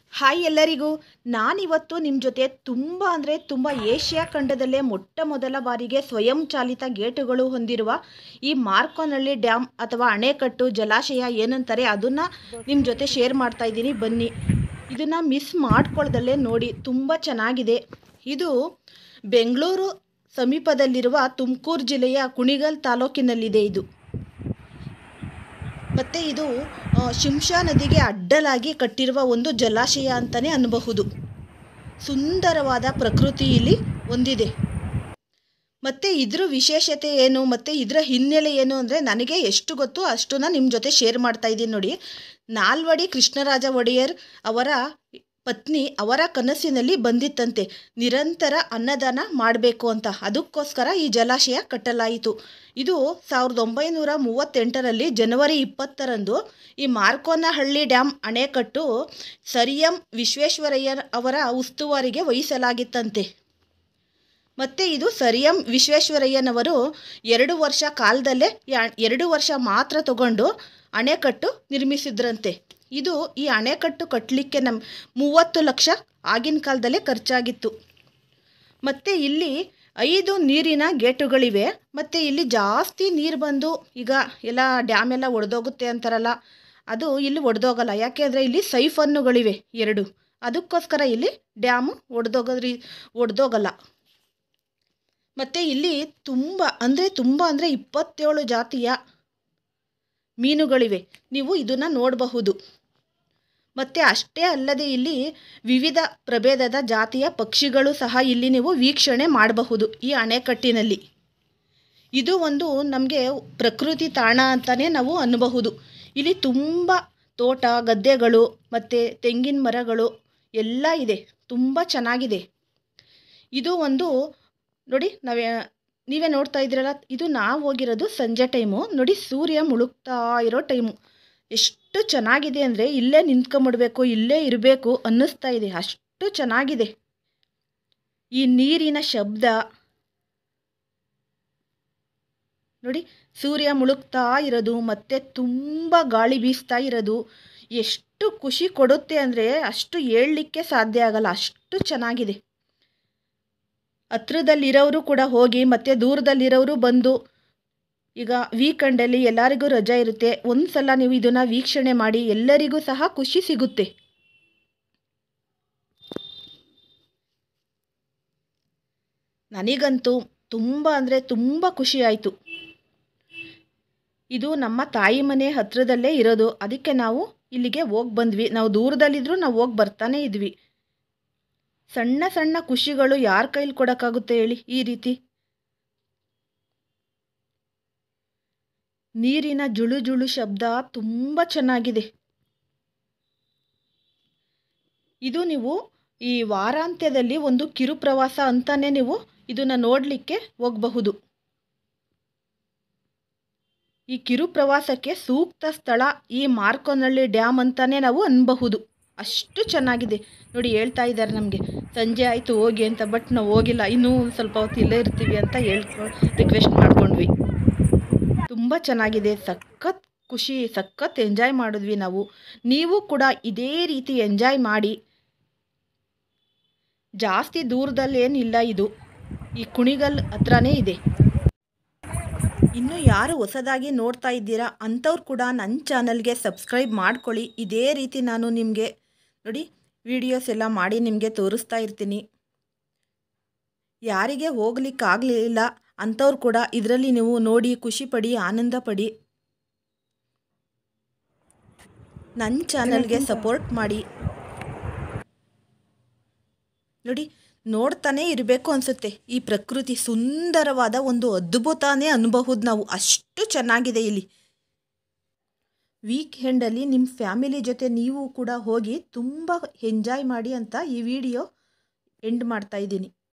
hi ಎಲ್ಲರಿಗೂ ನಾನಿವತ್ತು ನಿಮ್ಮ ಜೊತೆ ತುಂಬ ಅಂದರೆ ತುಂಬ ಏಷ್ಯಾ ಖಂಡದಲ್ಲೇ ಮೊಟ್ಟ ಮೊದಲ ಬಾರಿಗೆ ಸ್ವಯಂ ಚಾಲಿತ ಗೇಟುಗಳು ಹೊಂದಿರುವ ಈ ಮಾರ್ಕೋನಹಳ್ಳಿ ಡ್ಯಾಮ್ ಅಥವಾ ಅಣೆಕಟ್ಟು ಜಲಾಶಯ ಏನಂತಾರೆ ಅದನ್ನು ನಿಮ್ಮ ಜೊತೆ ಶೇರ್ ಮಾಡ್ತಾ ಇದ್ದೀನಿ ಬನ್ನಿ ಇದನ್ನು ಮಿಸ್ ಮಾಡ್ಕೊಳ್ದಲ್ಲೇ ನೋಡಿ ತುಂಬ ಚೆನ್ನಾಗಿದೆ ಇದು ಬೆಂಗಳೂರು ಸಮೀಪದಲ್ಲಿರುವ ತುಮಕೂರು ಜಿಲ್ಲೆಯ ಕುಣಿಗಲ್ ತಾಲೂಕಿನಲ್ಲಿದೆ ಇದು ಮತ್ತು ಇದು ಆ, ಶಿಂಷಾ ನದಿಗೆ ಅಡ್ಡಲಾಗಿ ಕಟ್ಟಿರುವ ಒಂದು ಜಲಾಶಯ ಅಂತಲೇ ಅನ್ನಬಹುದು ಸುಂದರವಾದ ಪ್ರಕೃತಿ ಇಲ್ಲಿ ಹೊಂದಿದೆ ಮತ್ತು ಇದ್ರ ವಿಶೇಷತೆ ಏನು ಮತ್ತು ಇದರ ಹಿನ್ನೆಲೆ ಏನು ಅಂದರೆ ನನಗೆ ಎಷ್ಟು ಗೊತ್ತು ಅಷ್ಟನ್ನ ನಿಮ್ಮ ಜೊತೆ ಶೇರ್ ಮಾಡ್ತಾ ಇದ್ದೀನಿ ನೋಡಿ ನಾಲ್ವಡಿ ಕೃಷ್ಣರಾಜ ಒಡೆಯರ್ ಅವರ ಪತ್ನಿ ಅವರ ಕನಸಿನಲ್ಲಿ ಬಂದಿತ್ತಂತೆ ನಿರಂತರ ಅನ್ನದಾನ ಮಾಡಬೇಕು ಅಂತ ಅದಕ್ಕೋಸ್ಕರ ಈ ಜಲಾಶಯ ಕಟ್ಟಲಾಯಿತು ಇದು ಸಾವಿರದ ಒಂಬೈನೂರ ಮೂವತ್ತೆಂಟರಲ್ಲಿ ಜನವರಿ ಇಪ್ಪತ್ತರಂದು ಈ ಮಾರ್ಕೋನಹಳ್ಳಿ ಡ್ಯಾಮ್ ಅಣೆಕಟ್ಟು ಸರ್ ಎಂ ವಿಶ್ವೇಶ್ವರಯ್ಯ ಅವರ ಉಸ್ತುವಾರಿಗೆ ವಹಿಸಲಾಗಿತ್ತಂತೆ ಮತ್ತು ಇದು ಸರ್ ಎಂ ವಿಶ್ವೇಶ್ವರಯ್ಯನವರು ಎರಡು ವರ್ಷ ಕಾಲದಲ್ಲೇ ಈ ಅಣ್- ಎರಡು ವರ್ಷ ಮಾತ್ರ ತಗೊಂಡು ಅಣೆಕಟ್ಟು ನಿರ್ಮಿಸಿದ್ರಂತೆ ಇದು ಈ ಅಣೆಕಟ್ಟು ಕಟ್ಟಲಿಕ್ಕೆ ನಮ್ಮ ಮೂವತ್ತು ಲಕ್ಷ ಆಗಿನ ಕಾಲದಲ್ಲೇ ಖರ್ಚಾಗಿತ್ತು ಮತ್ತು ಇಲ್ಲಿ ಐದು ನೀರಿನ ಗೇಟುಗಳಿವೆ ಮತ್ತು ಇಲ್ಲಿ ಜಾಸ್ತಿ ನೀರು ಬಂದು ಈಗ ಎಲ್ಲ ಡ್ಯಾಮ್ ಎಲ್ಲ ಒಡೆದೋಗುತ್ತೆ ಅಂತಾರಲ್ಲ ಅದು ಇಲ್ಲಿ ಒಡೆದೋಗಲ್ಲ ಯಾಕೆಂದರೆ ಇಲ್ಲಿ ಸೈಫನ್ನುಗಳಿವೆ ಎರಡು ಅದಕ್ಕೋಸ್ಕರ ಇಲ್ಲಿ ಡ್ಯಾಮು ಒಡೆದೋಗೋದ್ರಿ ಒಡೆದೋಗಲ್ಲ ಮತ್ತು ಇಲ್ಲಿ ತುಂಬ ಅಂದರೆ ತುಂಬ ಅಂದರೆ ಇಪ್ಪತ್ತೇಳು ಜಾತಿಯ ಮೀನುಗಳಿವೆ ನೀವು ಇದನ್ನು ನೋಡಬಹುದು ಮತ್ತು ಅಷ್ಟೇ ಅಲ್ಲದೆ ಇಲ್ಲಿ ವಿವಿಧ ಪ್ರಭೇದದ ಜಾತಿಯ ಪಕ್ಷಿಗಳು ಸಹ ಇಲ್ಲಿ ನೀವು ವೀಕ್ಷಣೆ ಮಾಡಬಹುದು ಈ ಅಣೆಕಟ್ಟಿನಲ್ಲಿ ಇದು ಒಂದು ನಮಗೆ ಪ್ರಕೃತಿ ತಾಣ ಅಂತಲೇ ನಾವು ಅನ್ನಬಹುದು ಇಲ್ಲಿ ತುಂಬ ತೋಟ ಗದ್ದೆಗಳು ಮತ್ತು ತೆಂಗಿನ ಮರಗಳು ಎಲ್ಲ ಇದೆ ತುಂಬ ಚೆನ್ನಾಗಿದೆ ಇದು ಒಂದು ನೋಡಿ ನಾವೇ ನೀವೇ ನೋಡ್ತಾ ಇದ್ದೀರಲ್ಲ ಇದು ನಾವು ಹೋಗಿರೋದು ಸಂಜೆ ಟೈಮು ನೋಡಿ ಸೂರ್ಯ ಮುಳುಗ್ತಾ ಇರೋ ಟೈಮು ಎಷ್ಟು ಚೆನ್ನಾಗಿದೆ ಅಂದರೆ ಇಲ್ಲೇ ನಿಂತ್ಕೊಂಬಿಡ್ಬೇಕು ಇಲ್ಲೇ ಇರಬೇಕು ಅನ್ನಿಸ್ತಾ ಇದೆ ಅಷ್ಟು ಚೆನ್ನಾಗಿದೆ ಈ ನೀರಿನ ಶಬ್ದ ನೋಡಿ ಸೂರ್ಯ ಮುಳುಗ್ತಾ ಇರೋದು ಮತ್ತು ತುಂಬ ಗಾಳಿ ಬೀಸ್ತಾ ಇರೋದು ಎಷ್ಟು ಖುಷಿ ಕೊಡುತ್ತೆ ಅಂದರೆ ಅಷ್ಟು ಹೇಳಲಿಕ್ಕೆ ಸಾಧ್ಯ ಆಗಲ್ಲ ಅಷ್ಟು ಚೆನ್ನಾಗಿದೆ ಹತ್ರದಲ್ಲಿರೋರು ಕೂಡ ಹೋಗಿ ಮತ್ತು ದೂರದಲ್ಲಿರೋರು ಬಂದು ಈಗ ವೀಕೆಂಡಲ್ಲಿ ಎಲ್ಲರಿಗೂ ರಜಾ ಇರುತ್ತೆ ಒಂದು ಸಲ ನೀವು ಇದನ್ನು ವೀಕ್ಷಣೆ ಮಾಡಿ ಎಲ್ಲರಿಗೂ ಸಹ ಖುಷಿ ಸಿಗುತ್ತೆ ನನಗಂತೂ ತುಂಬ ಅಂದರೆ ತುಂಬ ಖುಷಿ ಆಯಿತು ಇದು ನಮ್ಮ ತಾಯಿ ಮನೆ ಹತ್ರದಲ್ಲೇ ಇರೋದು ಅದಕ್ಕೆ ನಾವು ಇಲ್ಲಿಗೆ ಹೋಗಿ ಬಂದ್ವಿ ನಾವು ದೂರದಲ್ಲಿದ್ದರೂ ನಾವು ಹೋಗಿ ಬರ್ತಾನೆ ಇದ್ವಿ ಸಣ್ಣ ಸಣ್ಣ ಖುಷಿಗಳು ಯಾರ ಕೈಲಿ ಕೊಡೋಕ್ಕಾಗುತ್ತೆ ಹೇಳಿ ಈ ರೀತಿ ನೀರಿನ ಜುಳು ಜುಳು ಶಬ್ದ ತುಂಬ ಚೆನ್ನಾಗಿದೆ ಇದು ನೀವು ಈ ವಾರಾಂತ್ಯದಲ್ಲಿ ಒಂದು ಕಿರು ಪ್ರವಾಸ ಅಂತಾನೆ ನೀವು ಇದನ್ನು ನೋಡಲಿಕ್ಕೆ ಹೋಗಬಹುದು ಈ ಕಿರು ಪ್ರವಾಸಕ್ಕೆ ಸೂಕ್ತ ಸ್ಥಳ ಈ ಮಾರ್ಕೋನಹಳ್ಳಿ ಡ್ಯಾಮ್ ಅಂತಾನೆ ನಾವು ಅನ್ಬಹುದು ಅಷ್ಟು ಚೆನ್ನಾಗಿದೆ ನೋಡಿ ಹೇಳ್ತಾ ಇದ್ದಾರೆ ನಮಗೆ ಸಂಜೆ ಆಯಿತು ಹೋಗಿ ಅಂತ ಬಟ್ ನಾವು ಹೋಗಿಲ್ಲ ಇನ್ನೂ ಒಂದು ಸ್ವಲ್ಪ ಹೊತ್ತು ಇಲ್ಲೇ ಇರ್ತೀವಿ ಅಂತ ಹೇಳ್ಕೊ ರಿಕ್ವೆಸ್ಟ್ ಮಾಡ್ಕೊಂಡ್ವಿ ತುಂಬ ಚೆನ್ನಾಗಿದೆ ಸಖತ್ ಖುಷಿ ಸಖತ್ ಎಂಜಾಯ್ ಮಾಡಿದ್ವಿ ನಾವು ನೀವು ಕೂಡ ಇದೇ ರೀತಿ ಎಂಜಾಯ್ ಮಾಡಿ ಜಾಸ್ತಿ ದೂರದಲ್ಲೇನಿಲ್ಲ ಇದು ಈ ಕುಣಿಗಲ್ ಹತ್ರನೇ ಇದೆ ಇನ್ನು ಯಾರು ಹೊಸದಾಗಿ ನೋಡ್ತಾ ಇದ್ದೀರಾ ಅಂಥವ್ರು ಕೂಡ ನನ್ನ ಚಾನಲ್ಗೆ ಸಬ್ಸ್ಕ್ರೈಬ್ ಮಾಡ್ಕೊಳ್ಳಿ ಇದೇ ರೀತಿ ನಾನು ನಿಮಗೆ ನೋಡಿ ವಿಡಿಯೋಸ್ ಎಲ್ಲ ಮಾಡಿ ನಿಮಗೆ ತೋರಿಸ್ತಾ ಇರ್ತೀನಿ ಯಾರಿಗೆ ಹೋಗ್ಲಿಕ್ಕಾಗಲಿಲ್ಲ ಅಂಥವ್ರು ಕೂಡ ಇದರಲ್ಲಿ ನೀವು ನೋಡಿ ಖುಷಿ ಪಡಿ ಆನಂದ ಪಡಿ ನನ್ನ ಚಾನಲ್ಗೆ ಸಪೋರ್ಟ್ ಮಾಡಿ ನೋಡಿ ನೋಡ್ತಾನೇ ಇರಬೇಕು ಅನಿಸುತ್ತೆ ಈ ಪ್ರಕೃತಿ ಸುಂದರವಾದ ಒಂದು ಅದ್ಭುತನೇ ಅನ್ಬಹುದು ನಾವು ಅಷ್ಟು ಚೆನ್ನಾಗಿದೆ ಇಲ್ಲಿ ವೀಕೆಂಡಲ್ಲಿ ನಿಮ್ಮ ಫ್ಯಾಮಿಲಿ ಜೊತೆ ನೀವು ಕೂಡ ಹೋಗಿ ತುಂಬ ಎಂಜಾಯ್ ಮಾಡಿ ಅಂತ ಈ ವಿಡಿಯೋ ಎಂಡ್ ಮಾಡ್ತಾ ಇದ್ದೀನಿ